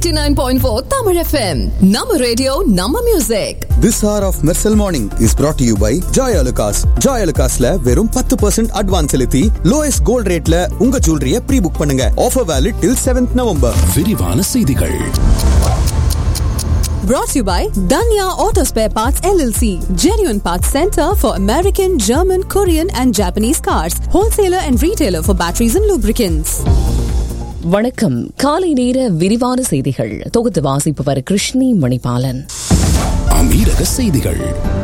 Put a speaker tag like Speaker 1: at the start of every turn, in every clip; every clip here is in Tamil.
Speaker 1: 89.4 Tamil FM. Nama radio, Nama music.
Speaker 2: This hour of Mersal Morning is brought to you by Joy Alucas. Joy Alucasல வெறும் பத்து பர்சன்ட் அட்வான்ஸ் செலுத்தி லோயஸ்ட் கோல்ட் ரேட்ல உங்க ஜுவல்லரிய ப்ரீ புக் பண்ணுங்க offer valid till seventh November
Speaker 3: விரிவான செய்திகள்
Speaker 1: Brought to you by Danya Auto Spare Parts LLC. Genuine Parts Center for American, German, Korean and Japanese cars. Wholesaler and retailer for batteries and lubricants.
Speaker 4: வணக்கம் காலை நேர விரிவான செய்திகள் தொகுத்து வாசிப்பவர் கிருஷ்ணி மணிபாலன்
Speaker 3: அமீரக செய்திகள்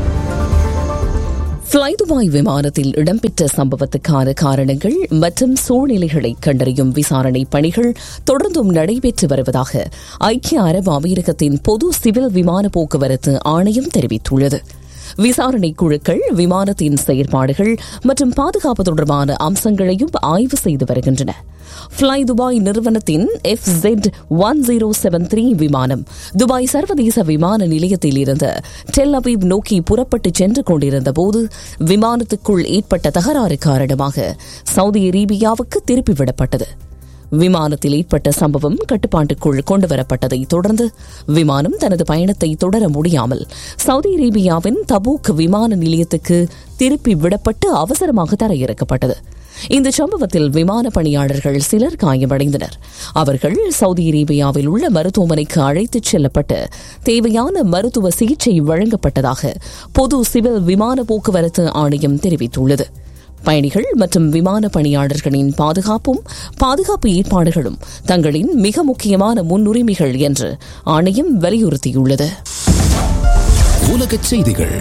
Speaker 4: ஃப்ளை துபாய் விமானத்தில் இடம்பெற்ற சம்பவத்துக்கான காரணங்கள் மற்றும் சூழ்நிலைகளை கண்டறியும் விசாரணை பணிகள் தொடர்ந்தும் நடைபெற்று வருவதாக ஐக்கிய அரபு அமீரகத்தின் பொது சிவில் விமான போக்குவரத்து ஆணையம் தெரிவித்துள்ளது விசாரணை குழுக்கள் விமானத்தின் செயற்பாடுகள் மற்றும் பாதுகாப்பு தொடர்பான அம்சங்களையும் ஆய்வு செய்து வருகின்றன ஃப்ளை துபாய் நிறுவனத்தின் F jet one zero seven three விமானம் துபாய் சர்வதேச விமான நிலையத்தில் இருந்து டெல் அவீவ் நோக்கி புறப்பட்டு சென்று கொண்டிருந்த போது விமானத்துக்குள் ஏற்பட்ட தகராறு காரணமாக சவுதி அரேபியாவுக்கு திருப்பிவிடப்பட்டது விமானத்தில் ஏற்பட்ட சம்பவம் கட்டுப்பாட்டுக்குள் கொண்டுவரப்பட்டதை தொடர்ந்து விமானம் தனது பயணத்தை தொடர முடியாமல் சவுதி அரேபியாவின் தபூக் விமான நிலையத்துக்கு திருப்பி விடப்பட்டு அவசரமாக தரையிறக்கப்பட்டது இந்த சம்பவத்தில் விமான பணியாளர்கள் சிலர் காயமடைந்தனர் அவர்கள் சவுதி அரேபியாவில் உள்ள மருத்துவமனைக்கு அழைத்துச் செல்லப்பட்டு தேவையான மருத்துவ சிகிச்சை வழங்கப்பட்டதாக பொது சிவில் விமான போக்குவரத்து ஆணையம் தெரிவித்துள்ளது பயணிகள் மற்றும் விமான பணியாளர்களின் பாதுகாப்பும் பாதுகாப்பு ஏற்பாடுகளும் தங்களின் மிக முக்கியமான முன்னுரிமைகள் என்று ஆணையம் வலியுறுத்தியுள்ளது
Speaker 3: உலகச் செய்திகள்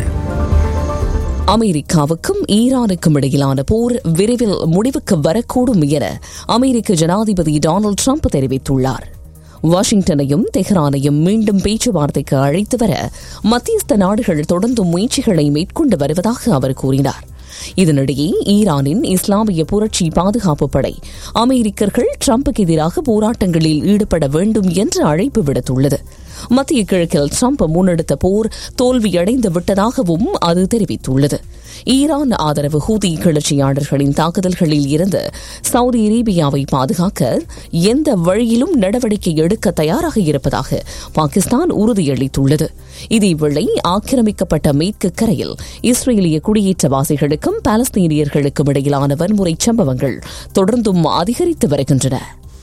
Speaker 4: அமெரிக்காவுக்கும் ஈரானுக்கும் இடையிலான போர் விரைவில் முடிவுக்கு வரக்கூடும் என அமெரிக்க ஜனாதிபதி டொனால்டு ட்ரம்ப் தெரிவித்துள்ளார் வாஷிங்டனையும் தெஹ்ரானையும் மீண்டும் பேச்சுவார்த்தைக்கு அழைத்து வர மத்தியஸ்த நாடுகள் தொடர்ந்து முயற்சிகளை மேற்கொண்டு வருவதாக அவர் கூறினார் இதனிடையே ஈரானின் இஸ்லாமிய புரட்சி பாதுகாப்பு படை அமெரிக்கர்கள் ட்ரம்புக்கு எதிராக போராட்டங்களில் ஈடுபட வேண்டும் என்று அழைப்பு விடுத்துள்ளது மத்திய கிழக்கில் ட்ரம்ப் முன்னெடுத்த போர் தோல்வியடைந்து விட்டதாகவும் அது தெரிவித்துள்ளது ஈரான் ஆதரவு ஹூதி கிளர்ச்சியாளர்களின் தாக்குதல்களில் இருந்து சவுதி அரேபியாவை பாதுகாக்க எந்த வழியிலும் நடவடிக்கை எடுக்க தயாராக இருப்பதாக பாகிஸ்தான் உறுதியளித்துள்ளது இதேவேளை ஆக்கிரமிக்கப்பட்ட மேற்கு கரையில் இஸ்ரேலிய குடியேற்றவாசிகளுக்கும் பாலஸ்தீனியர்களுக்கும் இடையிலான வன்முறை சம்பவங்கள் தொடர்ந்தும் அதிகரித்து வருகின்றன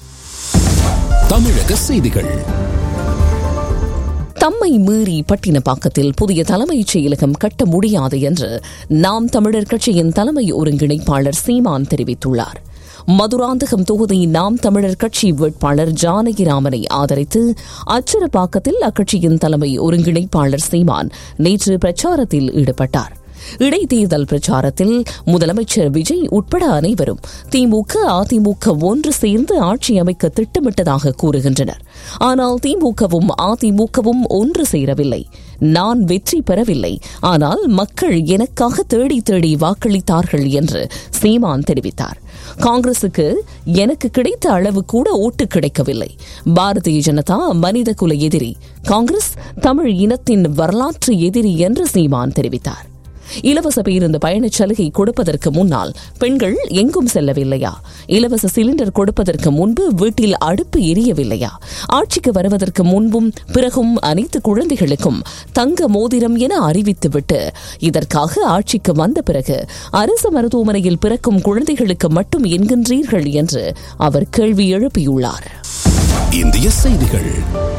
Speaker 3: தமிழக செய்திகள்
Speaker 4: தம்மை மீறி பட்டினப்பாக்கத்தில் புதிய தலைமைச் செயலகம் கட்ட முடியாது என்று நாம் தமிழர் கட்சியின் தலைமை ஒருங்கிணைப்பாளர் சீமான் தெரிவித்துள்ளார் மதுராந்தகம் தொகுதி நாம் தமிழர் கட்சி வேட்பாளர் ஜானகிராமனை ஆதரித்து அச்சரப்பாக்கத்தில் அக்கட்சியின் தலைமை ஒருங்கிணைப்பாளர் சீமான் நேற்று பிரச்சாரத்தில் ஈடுபட்டார் இடைத்தேர்தல் பிரச்சாரத்தில் முதலமைச்சர் விஜய் உட்பட அனைவரும் திமுக அதிமுக ஒன்று சேர்ந்து ஆட்சி அமைக்க திட்டமிட்டதாக கூறுகின்றனர் ஆனால் திமுகவும் அதிமுகவும் ஒன்று சேரவில்லை நான் வெற்றி பெறவில்லை ஆனால் மக்கள் எனக்காக தேடி தேடி வாக்களித்தார்கள் என்று சீமான் தெரிவித்தார் காங்கிரசுக்கு எனக்கு கிடைத்த அளவு கூட ஓட்டு கிடைக்கவில்லை பாரதிய ஜனதா மனித குல எதிரி காங்கிரஸ் தமிழ் இனத்தின் வரலாற்று எதிரி என்று சீமான் தெரிவித்தார் இலவச பேருந்து பயணச் சலுகை கொடுப்பதற்கு முன்னால் பெண்கள் எங்கும் செல்லவில்லையா இலவச சிலிண்டர் கொடுப்பதற்கு முன்பு வீட்டில் அடுப்பு எரியவில்லையா ஆட்சிக்கு வருவதற்கு முன்பும் பிறகும் அனைத்து குழந்தைகளுக்கும் தங்க மோதிரம் என அறிவித்துவிட்டு இதற்காக ஆட்சிக்கு வந்த பிறகு அரசு மருத்துவமனையில் பிறக்கும் குழந்தைகளுக்கு மட்டும் என்கின்றீர்கள் என்று அவர் கேள்வி எழுப்பியுள்ளார்
Speaker 3: இந்திய செய்திகள்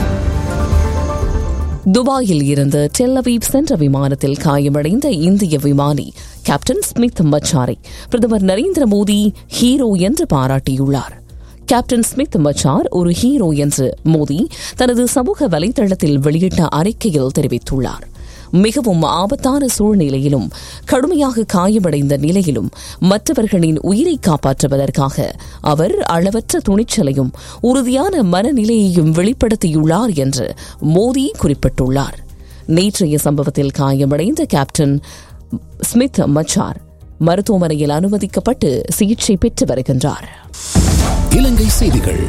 Speaker 4: துபாயில் இருந்து டெல்லவீவ் சென்ற விமானத்தில் காயமடைந்த இந்திய விமானி கேப்டன் ஸ்மித் மச்சாரை பிரதமர் நரேந்திர மோடி ஹீரோ என்று பாராட்டியுள்ளார் கேப்டன் ஸ்மித் மச்சார் ஒரு ஹீரோ என்று மோடி தனது சமூக வலைதளத்தில் வெளியிட்ட அறிக்கையில் தெரிவித்துள்ளார் மிகவும் ஆபத்தான சூழ்நிலையிலும் கடுமையாக காயமடைந்த நிலையிலும் மற்றவர்களின் உயிரை காப்பாற்றுவதற்காக அவர் அளவற்ற துணிச்சலையும் உறுதியான மனநிலையையும் வெளிப்படுத்தியுள்ளார் என்று மோடி குறிப்பிட்டுள்ளார் நேற்றைய சம்பவத்தில் காயமடைந்த கேப்டன் ஸ்மித் மச்சார் மருத்துவமனையில் அனுமதிக்கப்பட்டு சிகிச்சை பெற்று வருகின்றார்
Speaker 3: இலங்கை செய்திகள்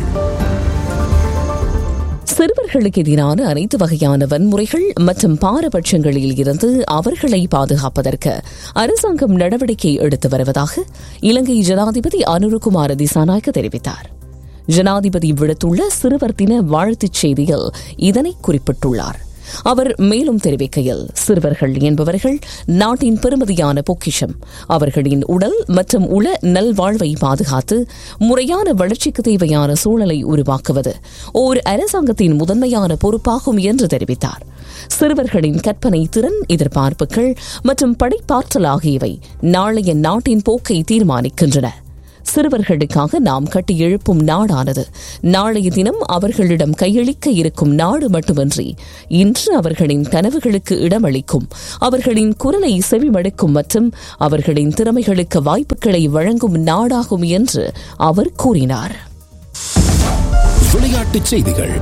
Speaker 4: சிறுவர்களுக்கு எதிரான அனைத்து வகையான வன்முறைகள் மற்றும் பாரபட்சங்களில் இருந்து அவர்களை பாதுகாப்பதற்கு அரசாங்கம் நடவடிக்கை எடுத்து வருவதாக இலங்கை ஜனாதிபதி அனுருகுமார திசாநாயக்க தெரிவித்தார் ஜனாதிபதி விடுத்துள்ள சிறுவர் தின வாழ்த்துச் செய்தியில் இதனை குறிப்பிட்டுள்ளார் அவர் மேலும் தெரிவிக்கையில் சிறுவர்கள் என்பவர்கள் நாட்டின் பெருமதியான பொக்கிஷம் அவர்களின் உடல் மற்றும் உள நல்வாழ்வை பாதுகாத்து முறையான வளர்ச்சிக்கு தேவையான சூழலை உருவாக்குவது ஓர் அரசாங்கத்தின் முதன்மையான பொறுப்பாகும் என்று தெரிவித்தார் சிறுவர்களின் கற்பனை திறன் எதிர்பார்ப்புகள் மற்றும் படைப்பாற்றல் ஆகியவை நாளைய நாட்டின் போக்கை தீர்மானிக்கின்றன சிறுவர்களுக்காக நாம் கட்டி எழுப்பும் நாடானது நாளைய தினம் அவர்களிடம் கையளிக்க இருக்கும் நாடு மட்டுமன்றி இன்று அவர்களின் கனவுகளுக்கு இடமளிக்கும் அவர்களின் குரலை செவிமடுக்கும் மற்றும் அவர்களின் திறமைகளுக்கு வாய்ப்புகளை வழங்கும் நாடாகும் என்று அவர் கூறினார்
Speaker 3: விளையாட்டுச் செய்திகள்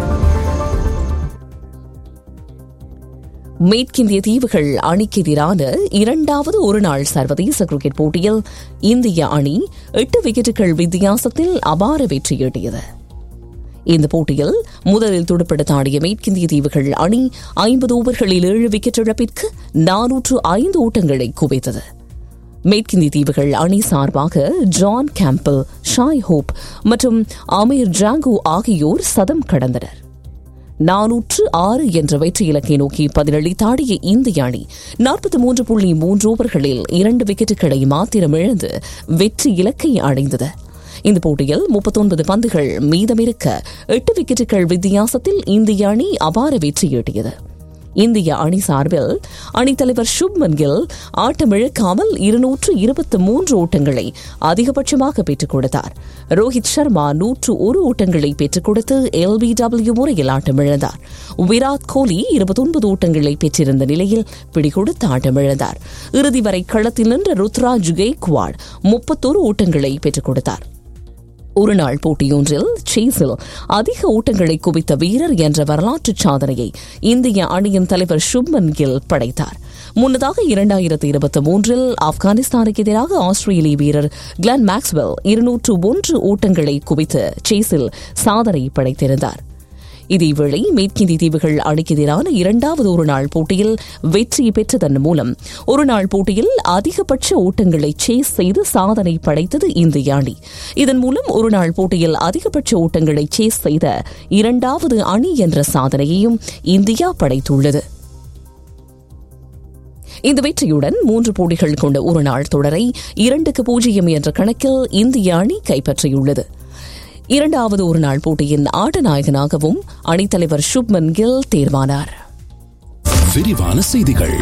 Speaker 4: மேற்கிந்திய தீவுகள் அணிக்கு எதிரான இரண்டாவது ஒருநாள் சர்வதேச கிரிக்கெட் போட்டியில் இந்திய அணி எட்டு விக்கெட்டுகள் வித்தியாசத்தில் அபார வெற்றியீட்டியது இந்த போட்டியில் முதலில் துடுப்படுத்த ஆடிய மேற்கிந்திய தீவுகள் அணி ஐம்பது ஓவர்களில் ஏழு விக்கெட் இழப்பிற்கு நானூற்று ஐந்து ஓட்டங்களை குவித்தது மேற்கிந்திய தீவுகள் அணி சார்பாக ஜான் கேம்பல் ஷாய் ஹோப் மற்றும் அமீர் ஜாங்கோ ஆகியோர் சதம் கடந்தனர் நானூற்று ஆறு என்ற வெற்றி இலக்கை நோக்கி பதிலளித்தாடிய இந்திய அணி நாற்பத்தி மூன்று புள்ளி மூன்று ஓவர்களில் இரண்டு விக்கெட்டுகளை மாத்திரம் இழந்து வெற்றி இலக்கை அடைந்தது இந்த போட்டியில் முப்பத்தொன்பது பந்துகள் மீதமிருக்க எட்டு விக்கெட்டுகள் வித்தியாசத்தில் இந்திய அணி அபார வெற்றியீட்டியது இந்திய அணி சார்பில் அணித்தலைவர் சுப்மன் கில் ஆட்டமிழக்காமல் இருநூற்று இருபத்தி மூன்று ஓட்டங்களை அதிகபட்சமாக பெற்றுக் கொடுத்தார் ரோஹித் சர்மா நூற்று ஒரு ஓட்டங்களை பெற்றுக் கொடுத்து எல்பிடபிள்யூ முறையில் ஆட்டமிழந்தார் விராட் கோலி இருபத்தொன்பது ஓட்டங்களை பெற்றிருந்த நிலையில் பிடிகொடுத்து ஆட்டமிழந்தார் இறுதி வரை களத்தில் நின்ற ருத்ராஜ் கெய்க்வாட் முப்பத்தொரு ஓட்டங்களை பெற்றுக் கொடுத்தார் ஒருநாள் போட்டியொன்றில் சேஸில் அதிக ஓட்டங்களை குவித்த வீரர் என்ற வரலாற்று சாதனையை இந்திய அணியின் தலைவர் சுப்மன் கில் படைத்தார் முன்னதாக இரண்டாயிரத்தி இருபத்தி மூன்றில் ஆப்கானிஸ்தானுக்கு எதிராக ஆஸ்திரேலிய வீரர் கிளன் மேக்ஸ்வெல் இருநூற்று ஒன்று ஓட்டங்களை குவித்து சேஸில் சாதனை படைத்திருந்தார் இதேவேளை மேற்கிந்திய தீவுகள் அணிக்கு எதிரான இரண்டாவது ஒருநாள் போட்டியில் வெற்றி பெற்றதன் மூலம் ஒருநாள் போட்டியில் அதிகபட்ச ஓட்டங்களை சேஸ் செய்து சாதனை படைத்தது இந்திய அணி இதன் மூலம் ஒருநாள் போட்டியில் அதிகபட்ச ஓட்டங்களை சேஸ் செய்த இரண்டாவது அணி என்ற சாதனையையும் இந்தியா படைத்துள்ளது இந்த வெற்றியுடன் மூன்று போட்டிகள் கொண்ட ஒருநாள் தொடரை இரண்டுக்கு பூஜ்ஜியம் என்ற கணக்கில் இந்திய அணி கைப்பற்றியுள்ளது இரண்டாவது ஒருநாள் போட்டியின் ஆட்டநாயகனாகவும் அணித்தலைவர் சுப்மன் கில் தேர்வானார்
Speaker 3: விரிவான செய்திகள்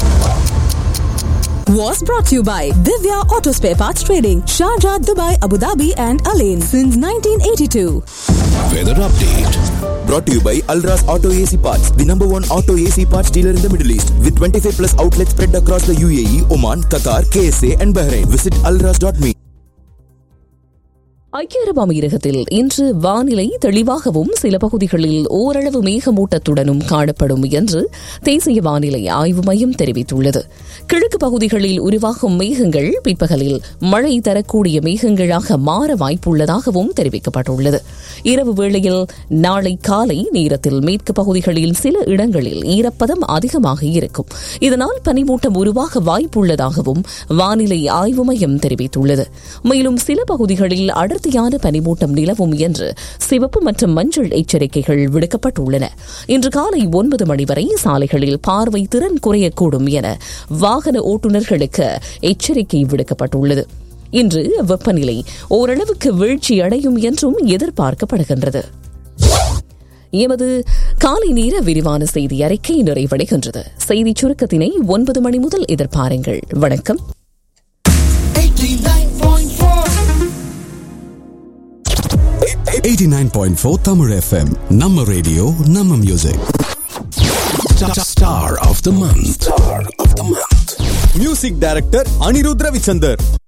Speaker 1: Was brought to you by Divya Auto Spare Parts Trading, Sharjah, Dubai, Abu Dhabi, and Alain since 1982.
Speaker 3: Weather update
Speaker 2: Brought to you by Alras Auto AC Parts, the number one auto AC parts dealer in the Middle East, with 25 plus outlets spread across the UAE, Oman, Qatar, KSA, and Bahrain. Visit alras.me.
Speaker 4: ஐக்கிய அரபு அமீரகத்தில் இன்று வானிலை தெளிவாகவும் சில பகுதிகளில் ஓரளவு மேகமூட்டத்துடனும் காணப்படும் என்று தேசிய வானிலை ஆய்வு மையம் தெரிவித்துள்ளது கிழக்கு பகுதிகளில் உருவாகும் மேகங்கள் பிற்பகலில் மழை தரக்கூடிய மேகங்களாக மாற வாய்ப்புள்ளதாகவும் தெரிவிக்கப்பட்டுள்ளது இரவு வேளையில் நாளை காலை நேரத்தில் மேற்கு பகுதிகளில் சில இடங்களில் ஈரப்பதம் அதிகமாக இருக்கும் இதனால் பனிமூட்டம் உருவாக வாய்ப்புள்ளதாகவும் வானிலை ஆய்வு மையம் தெரிவித்துள்ளது மேலும் சில பகுதிகளில் அடர்த்தியான பனிமூட்டம் நிலவும் என்று சிவப்பு மற்றும் மஞ்சள் எச்சரிக்கைகள் விடுக்கப்பட்டுள்ளன இன்று காலை ஒன்பது மணி வரை சாலைகளில் பார்வை திறன் குறையக்கூடும் என வாகன ஓட்டுநர்களுக்கு எச்சரிக்கை விடுக்கப்பட்டுள்ளது இன்று வெப்பநிலை ஓரளவுக்கு வீழ்ச்சி அடையும் என்றும் எதிர்பார்க்கப்படுகின்றது எமது காலை நேர விரிவான செய்தி அறிக்கை நிறைவடைகின்றது செய்தி சுருக்கத்தினை ஒன்பது மணி முதல் எதிர்பாருங்கள் வணக்கம்
Speaker 3: 89.4 Tamil FM நம்ம ரேடியோ நம்ம music star of the month star of the month
Speaker 2: Music Director Anirudh Ravichander.